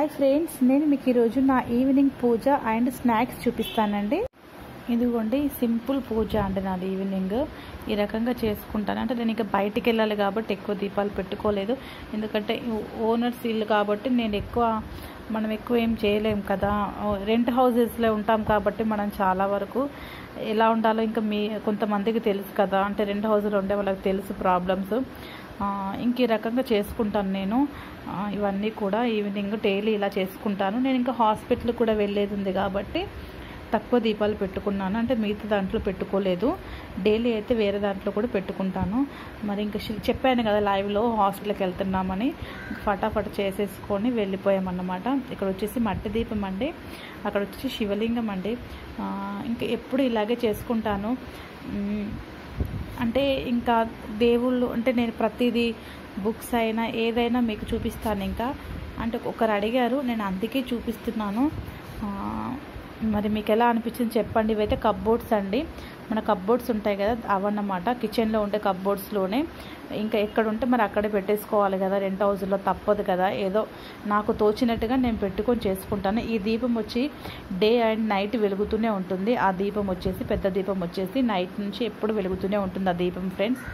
hi friends నేను మీకు ఈరోజు నా ఈవినింగ్ పూజ అండ్ స్నాక్స్ చూపిస్తానండి ఇదిగోండి సింపుల్ పూజ అండి నాది ఈవినింగ్ ఈ రకంగా చేసుకుంటాను అంటే నేను ఇంకా బయటికి వెళ్ళాలి కాబట్టి ఎక్కువ దీపాలు పెట్టుకోలేదు ఎందుకంటే ఓనర్స్ ఇల్లు కాబట్టి నేను ఎక్కువ మనం ఎక్కువ ఏం చేయలేం కదా రెంట్ హౌసెస్లో ఉంటాం కాబట్టి మనం చాలా వరకు ఎలా ఉండాలో ఇంకా మీ కొంతమందికి తెలుసు కదా అంటే రెంట్ హౌస్లో ఉండే వాళ్ళకి తెలుసు ప్రాబ్లమ్స్ ఇంక ఈ రకంగా చేసుకుంటాను నేను ఆ, ఇవన్నీ కూడా ఈవినింగ్ డైలీ ఇలా చేసుకుంటాను నేను ఇంకా హాస్పిటల్ కూడా వెళ్ళేది ఉంది కాబట్టి తక్కువ దీపాలు పెట్టుకున్నాను అంటే మిగతా దాంట్లో పెట్టుకోలేదు డైలీ అయితే వేరే దాంట్లో కూడా పెట్టుకుంటాను మరి ఇంకా శి- చెప్పాను కదా లైవ్లో హాస్పిటల్కి వెళ్తున్నామని ఫటాఫట్ చేసేసుకొని వెళ్ళిపోయామన్నమాట ఇక్కడ వచ్చేసి మట్టి దీపం అండి అక్కడ వచ్చేసి శివలింగం అండి ఆ, ఇంకా ఎప్పుడు ఇలాగే చేసుకుంటాను మ్, అంటే ఇంకా దేవుళ్ళు అంటే నేను ప్రతిదీ బుక్స్ అయినా ఏదైనా మీకు చూపిస్తాను ఇంకా అంటే ఒకరు అడిగారు నేను అందుకే చూపిస్తున్నాను ఆ, మరి మీకు ఎలా అనిపించింది చెప్పండి ఇవైతే కప్బోర్డ్స్ అండి మన కప్బోర్డ్స్ ఉంటాయి కదా అవన్నమాట కిచెన్లో ఉండే కప్బోర్డ్స్లోనే ఇంకా ఎక్కడ ఉంటే మరి అక్కడే పెట్టేసుకోవాలి కదా రెంట్ హౌస్లో తప్పదు కదా ఏదో నాకు తోచినట్టుగా నేను పెట్టుకొని చేసుకుంటాను ఈ దీపం వచ్చి డే అండ్ నైట్ వెలుగుతూనే ఉంటుంది ఆ దీపం వచ్చేసి పెద్ద దీపం వచ్చేసి నైట్ నుంచి ఎప్పుడు వెలుగుతూనే ఉంటుంది ఆ దీపం ఫ్రెండ్స్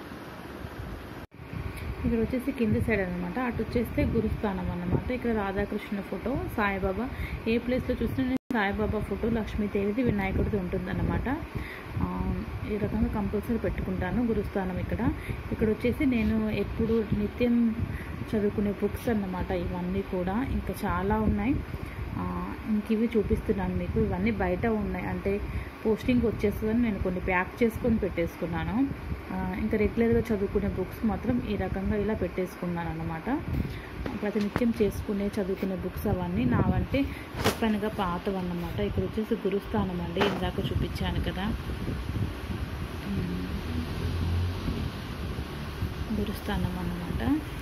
ఇక్కడ వచ్చేసి కింది సైడ్ అనమాట అటు వచ్చేస్తే గురుస్థానం అన్నమాట ఇక్కడ రాధాకృష్ణ ఫోటో సాయిబాబా ఏ ప్లేస్లో చూసినా నేను సాయిబాబా ఫోటో లక్ష్మీదేవిది వినాయకుడిది ఉంటుందన్నమాట ఆ, ఈ రకంగా కంపల్సరీ పెట్టుకుంటాను గురుస్థానం ఇక్కడ ఇక్కడ వచ్చేసి నేను ఎప్పుడు నిత్యం చదువుకునే బుక్స్ అన్నమాట ఇవన్నీ కూడా ఇంకా చాలా ఉన్నాయి ఆ, ఇంక ఇవి చూపిస్తున్నాను మీకు ఇవన్నీ బయట ఉన్నాయి అంటే పోస్టింగ్ వచ్చేస్తుందని నేను కొన్ని ప్యాక్ చేసుకొని పెట్టేసుకున్నాను ఆ, ఇంకా రెగ్యులర్గా చదువుకునే బుక్స్ మాత్రం ఈ రకంగా ఇలా పెట్టేసుకున్నాను అనమాట ప్రతినిత్యం చేసుకునే చదువుకునే బుక్స్ అవన్నీ నావంటే చెప్పానుగా పాతవన్నమాట ఇక్కడ వచ్చేసి గురుస్థానం అండి ఇందాక చూపించాను కదా ఉమ్, గురుస్థానం అన్నమాట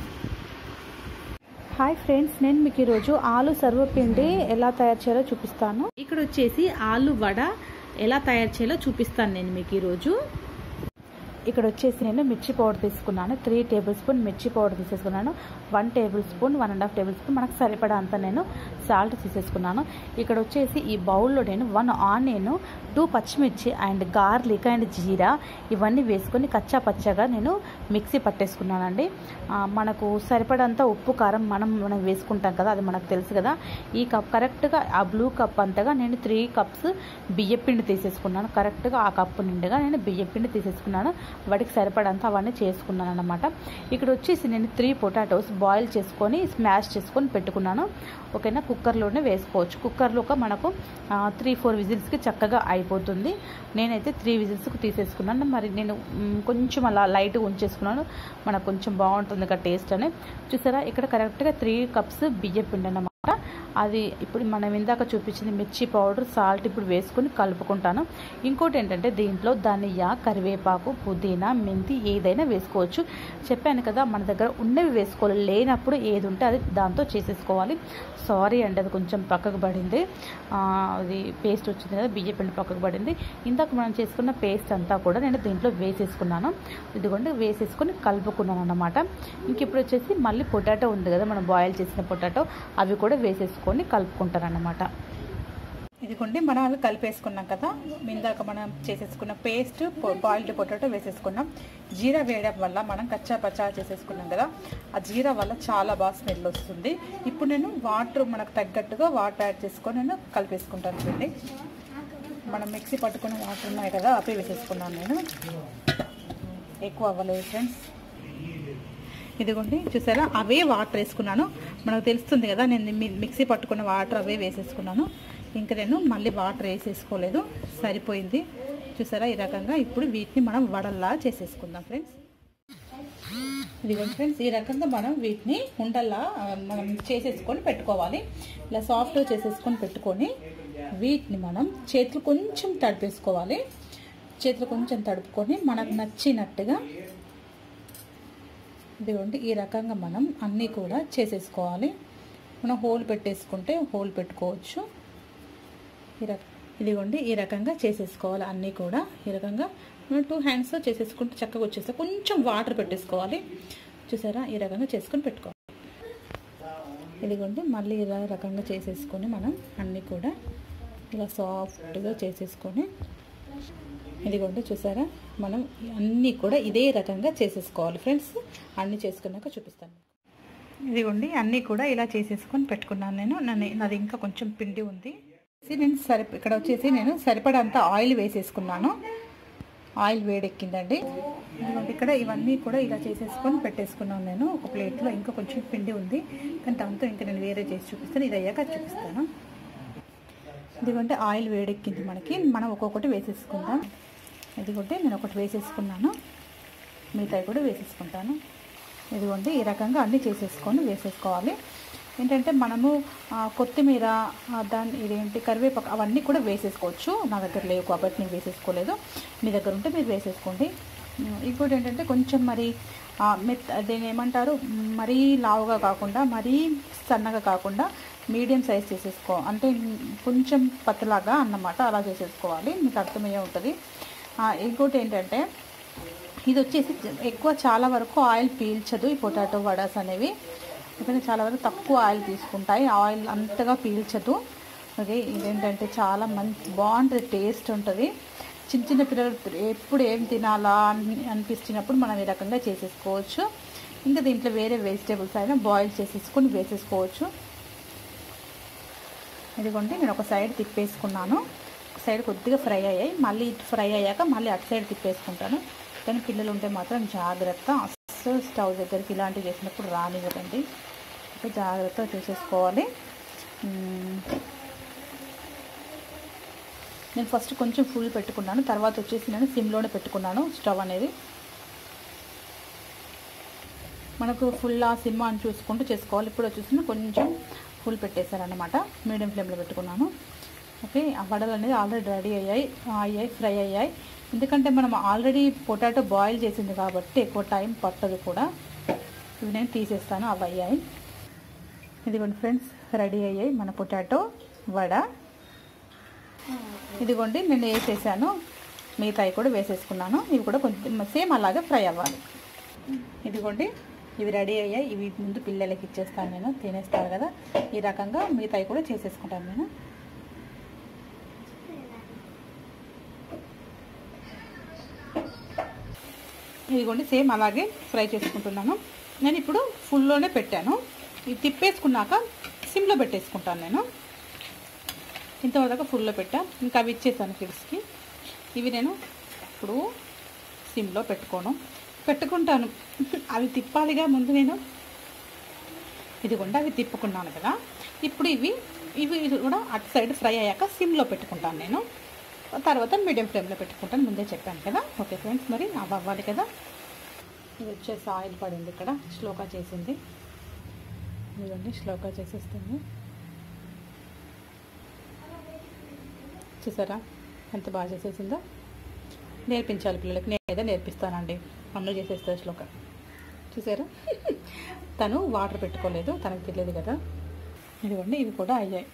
హాయ్ ఫ్రెండ్స్ నేను మీకు ఈరోజు ఆలు సర్వపిండి ఎలా తయారు చేయాలో చూపిస్తాను ఇక్కడ వచ్చేసి ఆలు వడ ఎలా తయారు చేయాలో చూపిస్తాను నేను మీకు ఈరోజు ఇక్కడ వచ్చేసి నేను మిర్చి పౌడర్ తీసుకున్నాను త్రీ టేబుల్ స్పూన్ మిర్చి పౌడర్ తీసేసుకున్నాను one tablespoon one and half tablespoon మనకు సరిపడా అంత నేను సాల్ట్ తీసేసుకున్నాను ఇక్కడ వచ్చేసి ఈ బౌల్లో నేను వన్ ఆనియన్ టూ పచ్చిమిర్చి అండ్ గార్లిక్ అండ్ జీరా ఇవన్నీ వేసుకొని కచ్చా పచ్చగా నేను మిక్సీ పట్టేసుకున్నానండి ఆ, మనకు సరిపడంత ఉప్పు కారం మనం మనం వేసుకుంటాం కదా అది మనకు తెలుసు కదా ఈ కప్ కరెక్ట్గా ఆ బ్లూ కప్ అంతగా నేను త్రీ కప్స్ బియ్యం పిండి తీసేసుకున్నాను కరెక్ట్గా ఆ కప్పు నిండుగా నేను బియ్యం పిండి తీసేసుకున్నాను వాటికి సరిపడంత అవన్నీ చేసుకున్నాను అనమాట ఇక్కడ వచ్చేసి నేను త్రీ పొటాటోస్ బాయిల్ చేసుకొని స్మాష్ చేసుకొని పెట్టుకున్నాను ఓకేనా కుక్కర్లోనే వేసుకోవచ్చు కుక్కర్లో ఒక మనకు త్రీ ఫోర్ విజిల్స్కి చక్కగా అయిపోతుంది నేనైతే త్రీ విజిల్స్కి తీసేసుకున్నాను మరి నేను మ్, కొంచెం అలా లైట్గా ఉంచేసుకున్నాను మనకు కొంచెం బాగుంటుంది కదా టేస్ట్ అని చూసారా ఇక్కడ కరెక్ట్గా త్రీ కప్స్ బియ్యం పిండి అన్నమాట అది ఇప్పుడు మనం ఇందాక చూపించింది మిర్చి పౌడర్ సాల్ట్ ఇప్పుడు వేసుకొని కలుపుకుంటాను ఇంకోటి ఏంటంటే దీంట్లో ధనియా కరివేపాకు పుదీనా మెంతి ఏదైనా వేసుకోవచ్చు చెప్పాను కదా మన దగ్గర ఉన్నవి వేసుకోవాలి లేనప్పుడు ఏది ఉంటే అది దాంతో చేసేసుకోవాలి సారీ అండి అది కొంచెం పక్కకు పడింది ఆ, అది పేస్ట్ వచ్చింది కదా బియ్య పిండి పక్కకు పడింది ఇందాక మనం చేసుకున్న పేస్ట్ అంతా కూడా నేను దీంట్లో వేసేసుకున్నాను ఇదిగోండి వేసేసుకొని కలుపుకున్నాను అన్నమాట ఇంక ఇప్పుడు వచ్చేసి మళ్ళీ పొటాటో ఉంది కదా మనం బాయిల్ చేసిన పొటాటో అవి కూడా వేసేసుకొని కలుపుకుంటాను అన్నమాట ఇదిగోండి మనం అవి కలిపేసుకున్నాం కదా ఇందాక మనం చేసేసుకున్న పేస్ట్ బాయిల్డ్ పొటాటో వేసేసుకున్నాం జీరా వేయడం వల్ల మనం కచ్చా పచ్చా చేసేసుకున్నాం కదా ఆ జీరా వల్ల చాలా బాగా స్మెల్ వస్తుంది ఇప్పుడు నేను వాటర్ మనకు తగ్గట్టుగా వాటర్ యాడ్ చేసుకొని నేను కలిపేసుకుంటాను చూడండి మనం మిక్సీ పట్టుకున్న వాటర్ ఉన్నాయి కదా అవి వేసేసుకున్నాను నేను ఎక్కువ అవ్వలేదు ఫ్రెండ్స్ ఇదిగోండి చూసారా అవే వాటర్ వేసుకున్నాను మనకు తెలుస్తుంది కదా నేను మి- మిక్సీ పట్టుకున్న వాటర్ అవే వేసేసుకున్నాను ఇంకా నేను మళ్ళీ వాటర్ వేసేసుకోలేదు సరిపోయింది చూసారా ఈ రకంగా ఇప్పుడు వీటిని మనం వడల్లా చేసేసుకుందాం ఫ్రెండ్స్ ఇదిగోండి ఫ్రెండ్స్ ఈ రకంగా మనం వీటిని ఉండల్లా ఆ, మనం చేసేసుకొని పెట్టుకోవాలి ఇలా సాఫ్ట్గా చేసేసుకొని పెట్టుకొని వీటిని మనం చేతులు కొంచెం తడిపేసుకోవాలి చేతులు కొంచెం తడుపుకొని మనకు నచ్చినట్టుగా ఇదిగోండి ఈ రకంగా మనం అన్నీ కూడా చేసేసుకోవాలి మనం హోల్ పెట్టేసుకుంటే హోల్ పెట్టుకోవచ్చు ఈ రక ఇదిగోండి ఈ రకంగా చేసేసుకోవాలి అన్నీ కూడా ఈ రకంగా మనం టూ హ్యాండ్స్తో చేసేసుకుంటే చక్కగా వచ్చేస్తే కొంచెం వాటర్ పెట్టేసుకోవాలి చూసారా ఈ రకంగా చేసుకొని పెట్టుకోవాలి ఇదిగోండి మళ్ళీ ఇలా రకంగా చేసేసుకొని మనం అన్నీ కూడా ఇలా సాఫ్ట్గా చేసేసుకొని ఇదిగోండి చూసారా మనం అన్నీ కూడా ఇదే రకంగా చేసేసుకోవాలి ఫ్రెండ్స్ అన్నీ చేసుకున్నాక చూపిస్తాను ఇదిగోండి అన్నీ కూడా ఇలా చేసేసుకొని పెట్టుకున్నాను నేను నన్ను నాది ఇంకా కొంచెం పిండి ఉంది నేను సరి ఇక్కడ వచ్చేసి నేను సరిపడంత ఆయిల్ వేసేసుకున్నాను ఆయిల్ వేడెక్కిందండి ఇదిగోండి ఇక్కడ ఇవన్నీ కూడా ఇలా చేసేసుకొని పెట్టేసుకున్నాను నేను ఒక ప్లేట్లో ఇంకా కొంచెం పిండి ఉంది కానీ దాంతో ఇంకా నేను వేరే చేసి చూపిస్తాను ఇది అయ్యాక చూపిస్తాను ఇదిగోండి ఆయిల్ వేడెక్కింది మనకి మనం ఒక్కొక్కటి వేసేసుకుందాం ఇదిగోండి నేను ఒకటి వేసేసుకున్నాను మిగతాయి కూడా వేసేసుకుంటాను ఇదిగోండి ఈ రకంగా అన్నీ చేసేసుకొని వేసేసుకోవాలి ఏంటంటే మనము కొత్తిమీర దాని ఇదేంటి కరివేపాకు అవన్నీ కూడా వేసేసుకోవచ్చు నా దగ్గర లేవు కాబట్టి నేను వేసేసుకోలేదు మీ దగ్గర ఉంటే మీరు వేసేసుకోండి ఇంకోటి ఏంటంటే కొంచెం మరి మెత్ దీని ఏమంటారు మరీ లావుగా కాకుండా మరీ సన్నగా కాకుండా మీడియం సైజ్ చేసేసుకో అంటే కొంచెం పతలాగా అన్నమాట అలా చేసేసుకోవాలి మీకు అర్థమయ్యే ఉంటుంది ఇంకోటి ఏంటంటే ఇది వచ్చేసి ఎక్కువ చాలా వరకు ఆయిల్ పీల్చదు ఈ పొటాటో వడాస్ అనేవి ఎందుకంటే చాలా వరకు తక్కువ ఆయిల్ తీసుకుంటాయి ఆయిల్ అంతగా పీల్చదు ఓకే ఇదేంటంటే చాలా మంచి బాగుంటుంది టేస్ట్ ఉంటుంది చిన్న చిన్న పిల్లలు ఎప్పుడు ఏం తినాలా అని అనిపిస్తున్నప్పుడు మనం ఈ రకంగా చేసేసుకోవచ్చు ఇంకా దీంట్లో వేరే వెజిటేబుల్స్ అయినా బాయిల్ చేసేసుకొని వేసేసుకోవచ్చు ఇదిగోండి నేను ఒక సైడ్ తిప్పేసుకున్నాను ఒక సైడ్ కొద్దిగా ఫ్రై అయ్యాయి మళ్ళీ ఇటు ఫ్రై అయ్యాక మళ్ళీ అటు సైడ్ తిప్పేసుకుంటాను కానీ పిల్లలు ఉంటే మాత్రం జాగ్రత్త అస్సలు స్టవ్ దగ్గరికి ఇలాంటివి చేసినప్పుడు రానివ్వదండి అయితే జాగ్రత్తగా చూసేసుకోవాలి నేను ఫస్ట్ కొంచెం ఫుల్ పెట్టుకున్నాను తర్వాత వచ్చేసి నేను సిమ్లోనే పెట్టుకున్నాను స్టవ్ అనేది మనకు ఫుల్ ఆ సిమ్ అని చూసుకుంటూ చేసుకోవాలి ఇప్పుడు వచ్చేసి కొంచెం ఫుల్ పెట్టేశారనమాట మీడియం ఫ్లేమ్లో పెట్టుకున్నాను ఓకే ఆ వడలు అనేది ఆల్రెడీ రెడీ అయ్యాయి అయ్యాయి ఫ్రై అయ్యాయి ఎందుకంటే మనం ఆల్రెడీ పొటాటో బాయిల్ చేసింది కాబట్టి ఎక్కువ టైం పట్టదు కూడా ఇవి నేను తీసేస్తాను అవి అయ్యాయి ఇదిగోండి ఫ్రెండ్స్ రెడీ అయ్యాయి మన పొటాటో వడ ఇదిగోండి నేను వేసేసాను మిగతాయి కూడా వేసేసుకున్నాను ఇవి కూడా కొంచెం సేమ్ అలాగే ఫ్రై అవ్వాలి ఇదిగోండి ఇవి రెడీ అయ్యాయి ఇవి ముందు పిల్లలకి ఇచ్చేస్తాను నేను తినేస్తారు కదా ఈ రకంగా మిగతాయి కూడా చేసేసుకుంటాను నేను ఇదిగోండి సేమ్ అలాగే ఫ్రై చేసుకుంటున్నాను నేను ఇప్పుడు ఫుల్లోనే పెట్టాను ఇది తిప్పేసుకున్నాక సిమ్లో పెట్టేసుకుంటాను నేను ఇంతవరకు ఫుల్లో పెట్టా ఇంకా అవి ఇచ్చేసాను కిడ్స్కి ఇవి నేను ఇప్పుడు సిమ్లో పెట్టుకోను పెట్టుకుంటాను అవి తిప్పాలిగా ముందు నేను ఇదిగోండి అవి తిప్పుకున్నాను కదా ఇప్పుడు ఇవి ఇవి కూడా అటు సైడ్ ఫ్రై అయ్యాక సిమ్లో పెట్టుకుంటాను నేను తర్వాత మీడియం ఫ్లేమ్లో పెట్టుకుంటాను ముందే చెప్పాను కదా ఓకే ఫ్రెండ్స్ మరి అవి అవ్వాలి కదా ఇది వచ్చేసి ఆయిల్ పడింది ఇక్కడ స్లోగా చేసింది ఇదండి స్లోగా చేసేస్తుంది చూసారా ఎంత బాగా చేసేసిందో నేర్పించాలి పిల్లలకి నేను ఏదో నేర్పిస్తానండి పనులు చేసేస్తుంది శ్లోక చూసారా తను వాటర్ పెట్టుకోలేదు తనకు తెలియదు కదా ఇదిగోండి ఇవి కూడా అయ్యాయి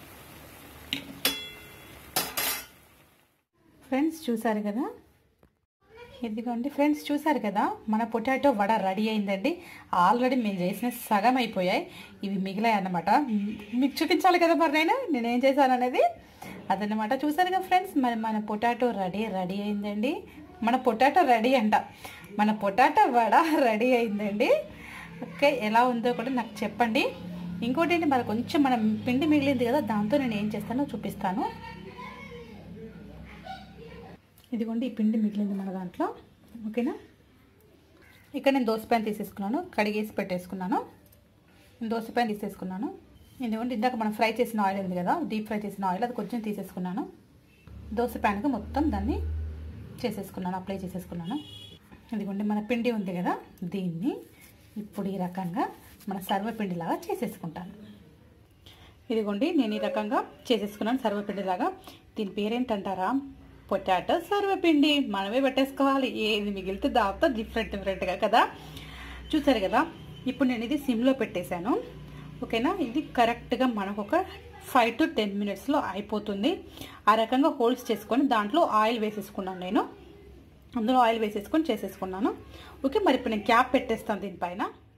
ఫ్రెండ్స్ చూసారు కదా ఇదిగోండి ఫ్రెండ్స్ చూసారు కదా మన పొటాటో వడ రెడీ అయిందండి ఆల్రెడీ మేము చేసిన సగం అయిపోయాయి ఇవి మిగిలాయి అన్నమాట మీకు చూపించాలి కదా మరి నేను నేనేం చేశాను అనేది అదనమాట చూసారు కదా ఫ్రెండ్స్ మరి మన పొటాటో రెడీ రెడీ అయిందండి మన పొటాటో రెడీ అంట మన పొటాటో వడ రెడీ అయిందండి ఓకే ఎలా ఉందో కూడా నాకు చెప్పండి ఇంకోటి ఏంటి మరి కొంచెం మనం పిండి మిగిలింది కదా దాంతో నేను ఏం చేస్తానో చూపిస్తాను ఇదిగోండి ఈ పిండి మిగిలింది మన దాంట్లో ఓకేనా ఇక్కడ నేను దోశ ప్యాన్ తీసేసుకున్నాను కడిగేసి పెట్టేసుకున్నాను దోశ ప్యాన్ తీసేసుకున్నాను ఎందుకంటే ఇందాక మనం ఫ్రై చేసిన ఆయిల్ ఉంది కదా డీప్ ఫ్రై చేసిన ఆయిల్ అది కొంచెం తీసేసుకున్నాను దోశ ప్యాన్కి మొత్తం దాన్ని చేసేసుకున్నాను అప్లై చేసేసుకున్నాను ఇదిగోండి మన పిండి ఉంది కదా దీన్ని ఇప్పుడు ఈ రకంగా మన సర్వపిండిలాగా చేసేసుకుంటాను ఇదిగోండి నేను ఈ రకంగా చేసేసుకున్నాను సర్వపిండిలాగా దీని పేరేంటంటారా పొటాటో సర్వపిండి మనమే పెట్టేసుకోవాలి ఏది మిగిలితే దాంతో డిఫరెంట్ డిఫరెంట్గా కదా చూసారు కదా ఇప్పుడు నేను ఇది సిమ్లో పెట్టేశాను ఓకేనా ఇది కరెక్ట్గా మనకు ఒక ఫైవ్ టు టెన్ మినిట్స్లో అయిపోతుంది ఆ రకంగా హోల్డ్స్ చేసుకొని దాంట్లో ఆయిల్ వేసేసుకున్నాను నేను అందులో ఆయిల్ వేసేసుకొని చేసేసుకున్నాను ఓకే మరి ఇప్పుడు నేను క్యాప్ పెట్టేస్తాను దీనిపైన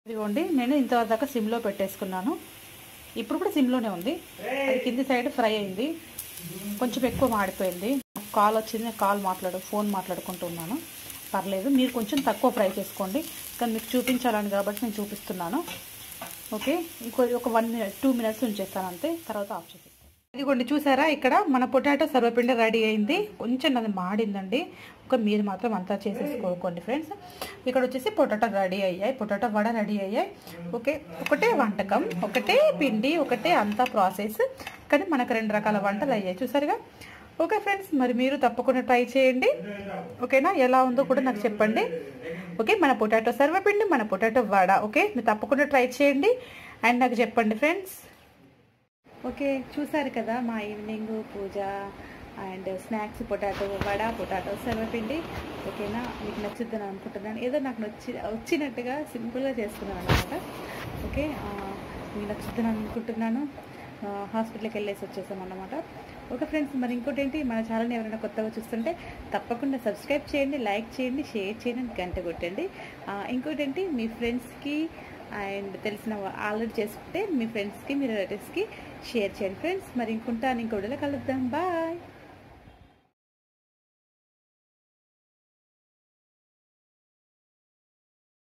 ఇదిగోండి నేను ఇంతవరకు సిమ్లో పెట్టేసుకున్నాను ఇప్పుడు కూడా సిమ్లోనే ఉంది అది కింది సైడ్ ఫ్రై అయింది కొంచెం ఎక్కువ మాడిపోయింది కాల్ వచ్చింది నేను కాల్ మాట్లాడు ఫోన్ మాట్లాడుకుంటూ ఉన్నాను పర్లేదు మీరు కొంచెం తక్కువ ఫ్రై చేసుకోండి కానీ మీకు చూపించాలని కాబట్టి నేను చూపిస్తున్నాను ఓకే ఇంకో ఒక వన్ మినిట్ టూ మినిట్స్ ఉంచేస్తాను అంతే తర్వాత ఆఫ్ చేసేస్తాను ఇదిగోండి చూసారా ఇక్కడ మన పొటాటో సర్వపిండి రెడీ అయింది కొంచెం అది మాడిందండి ఒక మీరు మాత్రం అంతా చేసేసుకోకండి ఫ్రెండ్స్ ఇక్కడ వచ్చేసి పొటాటో రెడీ అయ్యాయి పొటాటో వడ రెడీ అయ్యాయి ఓకే ఒకటే వంటకం ఒకటే పిండి ఒకటే అంతా ప్రాసెస్ కానీ మనకు రెండు రకాల వంటలు అయ్యాయి చూసారుగా ఓకే ఫ్రెండ్స్ మరి మీరు తప్పకుండా ట్రై చేయండి ఓకేనా ఎలా ఉందో కూడా నాకు చెప్పండి ఓకే మన పొటాటో సర్వపిండి మన పొటాటో వడ ఓకే మీరు తప్పకుండా ట్రై చేయండి అండ్ నాకు చెప్పండి ఫ్రెండ్స్ ఓకే చూసారు కదా మా evening puja and snacks potato vada potato సర్వపిండి ఓకేనా మీకు నచ్చుద్దని అనుకుంటున్నాను ఏదో నాకు నచ్చి వచ్చినట్టుగా సింపుల్గా చేసుకున్నాను అనమాట ఓకే ఆ, మీకు నచ్చుద్దని అనుకుంటున్నాను ఆ, హాస్పిటల్కి వెళ్ళేసి వచ్చేసాం అన్నమాట ఓకే ఫ్రెండ్స్ మరి ఇంకోటి ఏంటి మన ఛానల్ని ఎవరైనా కొత్తగా చూస్తుంటే తప్పకుండా సబ్స్క్రైబ్ చేయండి లైక్ చేయండి షేర్ చేయండి గంట కొట్టండి ఆ, ఇంకోటి ఏంటి మీ ఫ్రెండ్స్కి అండ్ తెలిసిన ఆల్రెడీ చేసుకుంటే మీ ఫ్రెండ్స్కి మీ రిలేటివ్స్కి షేర్ చేయండి ఫ్రెండ్స్ మరి ఇంకుంటాను ఇంకోటిలో కలుద్దాం బాయ్